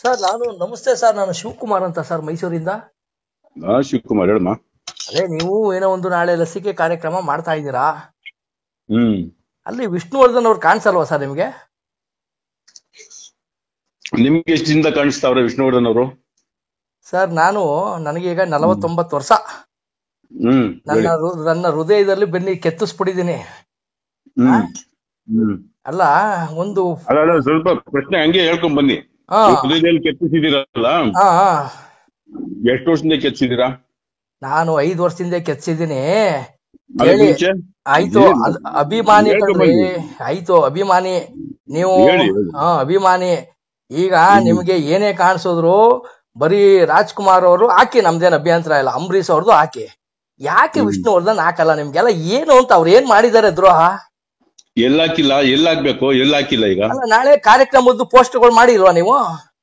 Sir ನಾನು ನಮಸ್ತೆ sir ನಾನು ಶಿವಕುಮಾರ್ ಅಂತ ಸರ್ ಮೈಸೂರಿಂದ ಹಾ ಶಿವಕುಮಾರ್ ಹೇಳಮ್ಮ ಅದೇ ನೀವು ಏನೋ ಒಂದು ನಾಳೆ ಲಸಿಕೆ ಕಾರ್ಯಕ್ರಮ ಮಾಡ್ತಾ ಇದ್ದೀರಾ ಹ್ಮ್ ಅಲ್ಲಿ ವಿಷ್ಣುವರ್ಧನ್ ಅವ್ರು ಕಾಣಿಸಲ್ವಾ ಸರ್ ನಿಮ್ಗೆ ನಿಮ್ಗೆ ಎಷ್ಟು ದಿನದ ಕಾಣಿಸ್ತಾವ್ರೆ ವಿಷ್ಣುವರ್ಧನ್ ಅವರು ಸರ್ ನಾನು ನನಗೆ ಈಗ ನಲವತ್ತೊಂಬತ್ತು ವರ್ಷ ಹ್ಮ್ ನನ್ನ ಹೇಳಿ. ಹೃ- ನನ್ನ ಹೃದಯದಲ್ಲಿ ಬೆನ್ನಿ ಕೆತ್ತಿಸ್ಬಿಟ್ಟಿದ್ದೀನಿ ಹ್ಮ್ ಹ್ಮ್ ಅಲ್ಲ ಒಂದು ಅಲ್ಲ ಅಲ್ಲ ಸ್ವಲ್ಪ ಪ್ರಶ್ನೆ ಹಂಗೆ ಹೇಳ್ಕೊಂಡ್ ಬನ್ನಿ ಹಾ ಹೃದಯದಲ್ಲಿ ಕೆತ್ತಿಸಿದಿರಲ್ಲ ಹಾ ಹಾ. ಎಷ್ಟು ವರ್ಷದಿಂದ ಕೆತ್ತಿಸಿದೀರಾ ನಾನು ಐದು ವರ್ಷದಿಂದ ಕೆತ್ತಿಸಿದ್ದೀನಿ ಅದಕ್ಕೆ ಹೇಳಿ ಮುಂಚೆ ಆಯ್ತು ಏನು? ಅದ್- ಅಭಿಮಾನಿ ಹೇಳ್ಕೊಂಡ್ ಕಣ್ರಿ ಬನ್ನಿ. ಆಯ್ತು ಅಭಿಮಾನಿ ನೀವು ಹೇಳಿ, ಹೇಳಿ. ಹಾ ಅಭಿಮಾನಿ ಈಗ ನಿಮ್ಗೆ ಏನೇ ಕಾಣಿಸಿದ್ರು ಬರೀ ರಾಜ್ಕುಮಾರ್ ಅವರು ಹಾಕಿ ನಮ್ದೇನ್ ಅಭ್ಯಂತರ ಇಲ್ಲ ಅಂಬರೀಶ್ ಅವ್ರದ್ದು ಹಾಕಿ ಯಾಕೆ ವಿಷ್ಣುವರ್ಧನ್ ಹಾಕಲ್ಲ ನಿಮ್ಗೆಲ್ಲ ಏನು ಅಂತ ಅವ್ರು ಏನ್ ಮಾಡಿದ್ದಾರೆ ದ್ರೋಹ ಎಲ್ ಹಾಕಿಲ್ಲ ಎಲ್ ಹಾಕ್ಬೇಕು ಎಲ್ ಹಾಕಿಲ್ಲ ಈಗ ಅಲ್ಲ ನಾಳೆ ಕಾರ್ಯಕ್ರಮದ್ದು ಪೋಸ್ಟ್ಗಳು ಮಾಡಿಲ್ವಾ ನೀವು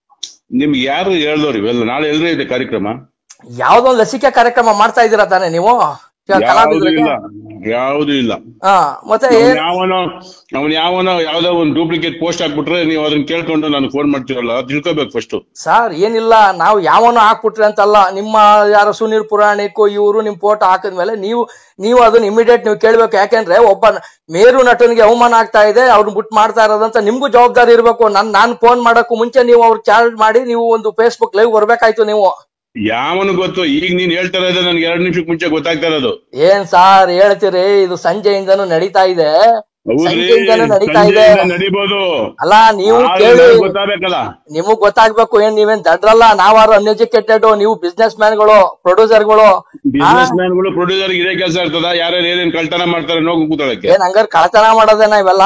ನಿಮ್ಗೆ ಯಾರು ಹೇಳ್ದವ್ರು ಇವೆಲ್ಲ ನಾಳೆ ಎಲ್ರೇ ಇದೆ ಕಾರ್ಯಕ್ರಮ ಯಾವ್ದೋ ಒಂದು ಲಸಿಕೆ ಕಾರ್ಯಕ್ರಮ ಮಾಡ್ತಾ ಇದ್ದೀರಾ ತಾನೆ ನೀವು ಯಾವುದು ಕಲಾವಿದರಿಗೆ ಇಲ್ಲ ಯಾವುದು ಇಲ್ಲ ಹಾ ಮತ್ತೆ ಅವ್ನ್ ಏನ್- ಯಾವನೋ ಅವ್ನ್ ಯಾವನೋ ಯಾವ್ದೋ ಒಂದು ಡೂಪ್ಲಿಕೇಟ್ ಪೋಸ್ಟ್ ಹಾಕ್ಬಿಟ್ರೆ ನೀವು ಅದನ್ನ ಕೇಳ್ಕೊಂಡು ನಾನು ಫೋನ್ ಮಾಡ್ತೀರಲ್ಲ ಅದ್ ತಿಳ್ಕೊಬೇಕು ಫಸ್ಟ್ ಸರ್ ಏನಿಲ್ಲ ನಾವು ಯಾವನೋ ಹಾಕ್ಬಿಟ್ರಿ ಅಂತಲ್ಲ ನಿಮ್ಮ ಯಾರೋ ಸುನೀಲ್ ಪುರಾಣಿಕು ಇವರು ನಿಮ್ ಫೋಟೋ ಹಾಕಿದ್ಮೇಲೆ ನೀವು ನೀವು ಅದನ್ನ ಇಮಿಡಿಯೇಟ್ ನೀವು ಕೇಳ್ಬೇಕು ಯಾಕೆಂದ್ರೆ ಒಬ್ಬ ನ- ಮೇರು ನಟನಿಗೆ ಅವಮಾನ ಆಗ್ತಾ ಇದೆ ಅವ್ರನ್ನ ಬಿಟ್ಟು ಮಾಡ್ತಾ ಇರೋದಂತ ನಿಮ್ಗೂ ಜವಾಬ್ದಾರಿ ಇರ್ಬೇಕು ನನ್ ನಾನ್ ಫೋನ್ ಮಾಡಕ್ಕೂ ಮುಂಚೆ ನೀವು ಅವ್ರು ಚಾರ್ಜ್ ಮಾಡಿ ನೀವು ಒಂದು ಫೇಸ್ಬುಕ್ ಲೈವ್ ಬರ್ಬೇಕಾಯ್ತು ನೀವು ಯಾವನು ಗೊತ್ತು ಈಗ ನೀನ್ ಹೇಳ್ತಾ ಇರೋದು ನನ್ಗೆ ಎರಡ್ ನಿಮಿಷಕ್ಕೆ ಮುಂಚೆ ಗೊತ್ತಾಗ್ತಾ ಇರೋದು ಏನ್ ಸಾರ್ ಹೇಳ್ತೀರಿ ಇದು ಸಂಜೆಯಿಂದನೂ ನಡೀತಾ ಇದೆ ಹೌದ್ರಿ ಸಂಜೆಯಿಂದನೂ ನಡೀತಾ ಇದೆ ಸಂಜೆಯಿಂದ ನಡಿಬೋದು ಅಲ್ಲ ನೀವು ಆದ್ರೆ ಕೇಳಿ ನನ್ಗ್ ಗೊತ್ತಾಗ್ಬೇಕಲ್ಲ ನಿಮಗ್ ಗೊತ್ತಾಗ್ಬೇಕು ಏನ್ ನೀವೇನ್ ದಡ್ರಲ್ಲ ನಾವಾರು ಅನ್ಎಜುಕೇಟೆಡ್ ನೀವು ಬಿಸ್ನೆಸ್ ಮ್ಯಾನ್ಗಳು ಪ್ರೊಡ್ಯೂಸರ್ಗಳು ಬಿಸ್ನೆಸ್ ಮ್ಯಾನ್ಗಳು ಪ್ರೊಡ್ಯೂಸರ್ ಇದೇ ಕೆಲಸ ಇರ್ತದ ಯಾರ್ಯಾರು ಏನೇನ್ ಕಳ್ತನ ಮಾಡ್ತಾರೆ ನೋವು ಕೂತಾಳಕ್ಕೆ ಏನ್ ಹಂಗಾರ್ ಕಳತನ ಮಾಡೋದೇನ ಇವೆಲ್ಲ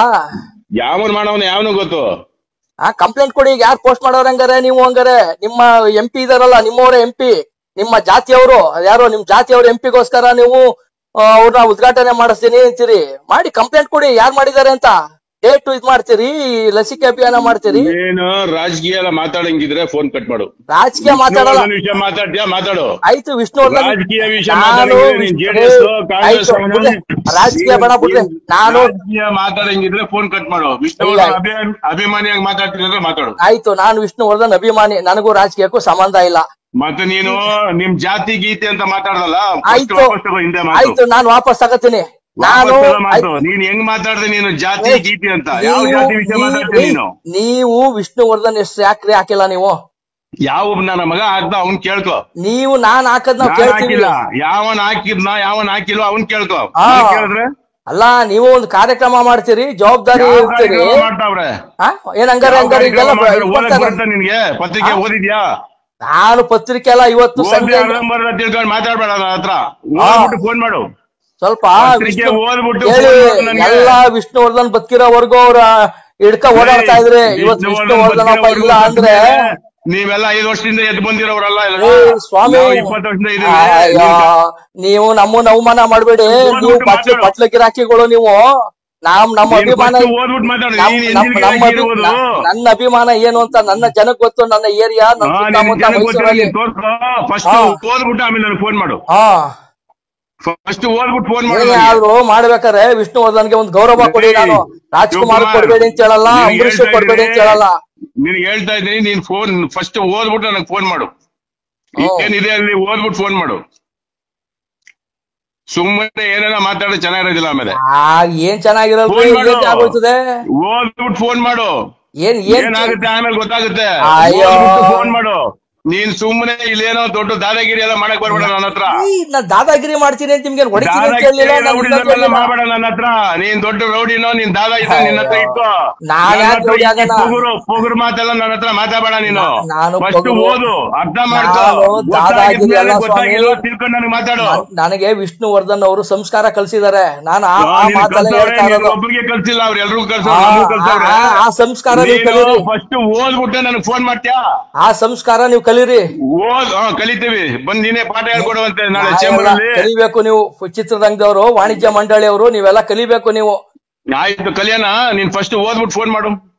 ಯಾವನ್ ಮಾಡವನ ಯಾವನು ಗೊತ್ತು ಆ ಕಂಪ್ಲೇಂಟ್ ಕೊಡಿ ಈಗ ಯಾರು ಪೋಸ್ಟ್ ಮಾಡೋರ್ ಹಂಗಾರೆ ನೀವು ಹಂಗಾರೆ ನಿಮ್ಮ ಎಂ ಪಿ ಇದಾರಲ್ಲ ನಿಮ್ಮವರೇ ಎಂ ಪಿ ನಿಮ್ಮ ಜಾತಿಯವರು ಯಾರೋ ನಿಮ್ ಜಾತಿಯವ್ರ ಎಂ ಪಿಗೋಸ್ಕರ ನೀವು ಆ, ಅವ್ರನ್ನ ಉದ್ಘಾಟನೆ ಮಾಡಿಸ್ತೀನಿ ಅಂತೀರಿ ಮಾಡಿ ಕಂಪ್ಲೇಂಟ್ ಕೊಡಿ ಯಾರು ಮಾಡಿದ್ದಾರೆ ಅಂತ ಡೇಟ್ ಇದ್ ಮಾಡ್ತೀರಿ ಲಸಿಕೆ ಅಭಿಯಾನ ಮಾಡ್ತೀರಿ ಏನು ರಾಜಕೀಯ ಎಲ್ಲ ಮಾತಾಡಂಗಿದ್ರೆ ಫೋನ್ ಕಟ್ ಮಾಡು ರಾಜಕೀಯ ಮಾತಾಡಲ್ಲ ವಿಷ್ಣುವರ್ಧನ್ ವಿಷಯ ಮಾತಾಡ್ತೀಯಾ ಮಾತಾಡು ಆಯ್ತು ವಿಷ್ಣುವರ್ಧನ್ ರಾಜಕೀಯ ವಿಷಯ ನಾನು ಮಾತಾಡಂಗಿದ್ರೆ ನೀನ್ ಜೆಡಿಎಸ್ ಕಾಂಗ್ರೆಸ್ ಆಯ್ತು, ಬಿಡ್ರಿ. ರಾಜಕೀಯ ಬೇಡ ಬಿಡ್ರಿ ನಾನು ರಾಜಕೀಯ ಮಾತಾಡಂಗಿದ್ರೆ ಫೋನ್ ಕಟ್ ಮಾಡು ಇಲ್ಲ. ವಿಷ್ಣುವರ್ಧನ್ ಅಭಿ- ಅಭಿಮಾನಿಯಾಗಿ ಮಾತಾಡ್ತಿದ್ರೆ ಮಾತಾಡು ಆಯ್ತು ನಾನು ವಿಷ್ಣುವರ್ಧನ್ ಅಭಿಮಾನಿ ನನಗೂ ರಾಜಕೀಯಕ್ಕೂ ಸಂಬಂಧ ಇಲ್ಲ ಮತ್ತೆ ನೀನು ನಿಮ್ ಜಾತಿ ಗೀತೆ ಅಂತ ಮಾತಾಡ್ದಲ್ಲ first ಆಯ್ತು ವಾಪಸ್ ತಗೋ ಹಿಂದೆ ಮಾತು ಆಯ್ತು ನಾನು ವಾಪಸ್ ತಗತೀನಿ ನಾನು ವಾಪಸ್ ತಗೋ ಮಾತು ಆಯ್ತು, ನೀನ್ ಹೆಂಗ್ ಮಾತಾಡ್ದೆ ನೀನು ಜಾತಿ ಏ, ಗೀತೆ ಅಂತ ಯಾವ ನೀವು- ಜಾತಿ ವಿಷಯ ಮಾತಾಡ್ತೀನಿ ನೀನು ನೀವು ವಿಷ್ಣುವರ್ಧನ್ ಎಷ್ಟು ಯಾಕ್ರಿ ಹಾಕಿಲ್ಲ ನೀವು ಯಾವ ನನ್ನ ಮಗ ಹಾಕ್ದ ಅವ್ನ್ ಕೇಳ್ಕೊ ನೀವು ನಾನ್ ಹಾಕದ್ ನಾವ್ ನಾನ್ ಕೇಳ್ತೀವಿ ಹಾಕಿಲ್ಲ ಯಾವನ್ ಹಾಕಿದ್ನ ಯಾವನ್ ಹಾಕಿಲ್ಲ ಅವ್ನ್ ಕೇಳ್ಕೊ ಆ. ನಾನ್ ಕೇಳಿದ್ರೆ ಅಲ್ಲ ನೀವು ಒಂದು ಕಾರ್ಯಕ್ರಮ ಮಾಡ್ತೀರಿ ಜವಾಬ್ದಾರಿ ಯಾವ ಇರ್ತೀರಿ ಕಾರ್ಯಕ್ರಮ ಮಾಡ್ತಾವ್ರೆ ಆ? ಏನ್ ಹಂಗಾರೆ ಯಾವ ಹಂಗಾರೆ ಕಾರ್ಯಕ್ರಮ ಇದೆಲ್ಲ ಬ- ಮಾಡ್ತಾರೆ? ಇದ್ ಓದಕ್ ಬರ್ತಾರೆ. ಬರುತ್ತಾ ನಿನ್ಗೆ ಪತ್ರಿಕೆ ಓದಿದ್ಯಾ ನಾನು ಪತ್ರಿಕೆ ಎಲ್ಲ ಇವತ್ತು ಓದಿ ಸಂಜೆ ಅರ್ಧಂಬರ್ಧ ತಿಳ್ಕೊಂಡು ಮಾತಾಡ್ಬೇಡ ನನ್ನ ಹತ್ರ ಓದ್ಬಿಟ್ಟು ಫೋನ್ ಮಾಡು ಸ್ವಲ್ಪ ಪತ್ರಿಕೆ ವಿಷ್ಣು- ಓದ್ಬಿಟ್ಟು ಹೇಳಿ phone ಮಾಡು ನನ್ಗೆ. ಎಲ್ಲ ವಿಷ್ಣುವರ್ಧನ್ ಬದುಕಿರೋವರೆಗೂ ಅವ್ರ ಹಿಡ್ಕ ಓಡಾಡ್ತಾ ಇದ್ರಿ ಇವತ್ತು ವಿಷ್ಣುವರ್ಧನ್ ಒಬ್ಬ ಇಲ್ಲ ಅಂದ್ರೆ ನೀವೆಲ್ಲ ಐದು ವರ್ಷದಿಂದ ಎದ್ದು ಬಂದಿರೋರಲ್ಲ ಎಲ್ಲ. ಏ, ಸ್ವಾಮಿ ನಾವು ಇಪ್ಪತ್ತು ವರ್ಷದಿಂದ ಇದೀವಿ ಅಯ್ಯೋ, ನೀವು ನಮ್ಮನ್ನ ಅವಮಾನ ಮಾಡ್ಬೇಡಿ ಓದ್ಬಿಟ್ಟು ನೀವು ಬಟ್ಲು ಮಾತಾಡು. ಬಟ್ಲು ಗಿರಾಕಿಗಳು ನೀವು ನಾವ್ ನಮ್ಮ ನೀನ್ ಅಭಿಮಾನ first ಓದ್ಬಿಟ್ಟು ಮಾತಾಡು ನಮ್- ನೀನ್ ನಮ್- ಎಂದಿನ ನಮ್ಮ ಗಿರಾಕಿ ಅಭಿ- ಇರ್ಬೋದು. ನ- ನನ್ನ ಅಭಿಮಾನ ಏನು ಅಂತ ನನ್ನ ಜನಕ್ ಗೊತ್ತು ನನ್ನ ಏರಿಯಾ ನನ್ನ ಹಾ, ನಿನ್ ಸುತ್ತಮುತ್ತ ಜನಕ್ಕೆ ಗೊತ್ತಿರೋ ಮೈಸೂರಲ್ಲಿ ನೀನ್ ತೋರ್ಸು ಫಸ್ಟ್ ಹಾ. ಓದ್ಬಿಟ್ಟು ಆಮೇಲೆ ನನಗೆ ಫೋನ್ ಮಾಡು ಹಾ ಫಸ್ಟ್ ಓದ್ಬಿಟ್ಟು ಫೋನ್ ಮಾಡು ಏನೇ ನನಗೆ. ಆದ್ರೂ ಮಾಡ್ಬೇಕಾರೆ ವಿಷ್ಣುವರ್ಧನ್ಗೆ ಒಂದು ಗೌರವ ಕೊಡಿ ನಾನು ರಾಜ್ಕುಮಾರ್ ಶಿವಕುಮಾರ್, ಕೊಡ್ಬೇಡಿ ಅಂತ ಹೇಳಲ್ಲ ನೀನ್ ಅಂಬರೀಷ್ ಹೇಳ್ತಾ ಕೊಡ್ಬೇಡಿ ಅಂತ ಇದ್ದೀನಿ, ಹೇಳಲ್ಲ ನಿನ್ಗೆ ಹೇಳ್ತಾ ಇದ್ದೀನಿ ನೀನ್ ಫೋನ್ ಫಸ್ಟ್ ಓದ್ಬಿಟ್ಟು ನನಗೆ ಫೋನ್ ಮಾಡು ಹ್ಮ್. ಏನಿದೆ ಅಲ್ಲಿ ಓದ್ಬಿಟ್ಟು ಫೋನ್ ಮಾಡು ಸುಮ್ಮನೆ ಏನೇನ ಮಾತಾಡೋ ಚೆನ್ನಾಗಿರೋದಿಲ್ಲ ಆಮೇಲೆ ಆ ಏನ್ ಚೆನ್ನಾಗಿರಲ್ರಿ ಫೋನ್ ಮಾಡು ಏನ್ ಆಗೋಯ್ತದೆ ಓದ್ಬಿಟ್ಟು ಫೋನ್ ಮಾಡು ಏನ್ ಏನ್ ಏನಾಗುತ್ತೆ ಆಮೇಲೆ ಗೊತ್ತಾಗುತ್ತೆ ಅಯ್ಯೋ. ಫೋನ್ ಮಾಡು ನೀನ್ ಸುಮ್ಮನೆ ಇಲ್ಲೇನೋ ದೊಡ್ಡ ದಾದಾಗಿರಿ ಎಲ್ಲ ಮಾಡಕ್ ಬರ್ಬೇಡ ನನ್ನ ಹತ್ರ ಈ, ನಾನ್ ದಾದಾಗಿರಿ ಮಾಡ್ತೀನಿ ಅಂತ ನಿಮ್ಗೆ ಹೊಡಿತೀನಿ ಅಂತ ದಾದಾಗಿರಿ ಹೇಳಿಲ್ಲ ನಾನು ರೌಡಿ ಇನ್ನೊಂದು ಎಲ್ಲ ಹೇಳಿಲ್ಲ. ಮಾಡಬೇಡ ನನ್ನ ಹತ್ರ ನೀನ್ ದೊಡ್ಡ ರೌಡಿನೋ ನೀನ್ ದಾದಾ ಇದ್ದ ನಿನ್ನ ಹತ್ರ ಇತ್ತು ನಾನ್ ನನ್ನ ಯಾಕ್ ಹತ್ರ ರೌಡಿ ಈ ಆಗಣ? ಪುಗುರು ಪುಗುರು ಮಾತೆಲ್ಲ ನನ್ನ ಹತ್ರ ಮಾತಾಡಬೇಡ ನೀನು ನಾನು ಫಸ್ಟ್ ಪುಗುರು- ಓದು ಅರ್ಥ ಮಾಡ್ಕೋ ನಾನು ದಾದಾಗಿರಿ ಅಲ್ಲ ಸ್ವಾಮಿ. ಗೊತ್ತಾಗಿಲ್ಲ ತಿಳ್ಕೊಂಡು ನನಗೆ ಮಾತಾಡು ನನ್- ನನಗೆ ವಿಷ್ಣುವರ್ಧನ್ ಅವರು ಸಂಸ್ಕಾರ ಕಲಿಸಿದ್ದಾರೆ ನಾನು ಆ ಆ ನೀನ್ ಮಾತಲ್ಲೇ ಕಲ್ಸವ್ರೆ, ಹೇಳ್ತಾ ನೀನ್ ಇರೋದು ಒಬ್ರಿಗೆ ಕಲ್ಸಿಲ್ಲ ಅವ್ರು ಎಲ್ರಿಗೂ ಆ- ಕಲ್ಸವ್ರೆ ನಮಗೂ ಕಲ್ಸವ್ರೆ ಆ- ಆ ಸಂಸ್ಕಾರ ನೀವು ಕಲೀರಿ ಫಸ್ಟ್ ಓದ್ಬಿಟ್ಟೆ ನನಗೆ ಫೋನ್ ಮಾಡ್ತೀಯಾ ಆ ಸಂಸ್ಕಾರ ನೀವು ಕಲೀರಿ ಓದ್ ಹಾ ಕಲಿತೀವಿ ಬಂದ್ ನೀನೇ ಪಾಠ ಹೇಳ್ಕೊಡುವಂತೆ ನಾಳೆ ನಾವೆಲ್ಲ ಚೇಂಬರ್ ಅಲ್ಲಿ ಕಲಿಬೇಕು ನೀವು ಚಿತ್ರರಂಗದವರು ವಾಣಿಜ್ಯ ಮಂಡಳಿಯವರು ನೀವೆಲ್ಲ ಕಲಿಬೇಕು ನೀವು ಆಯ್ತು ಕಲ್ಯಾಣ ನೀನ್ ಫಸ್ಟ್ ಓದ್ಬಿಟ್ಟು ಫೋನ್ ಮಾಡು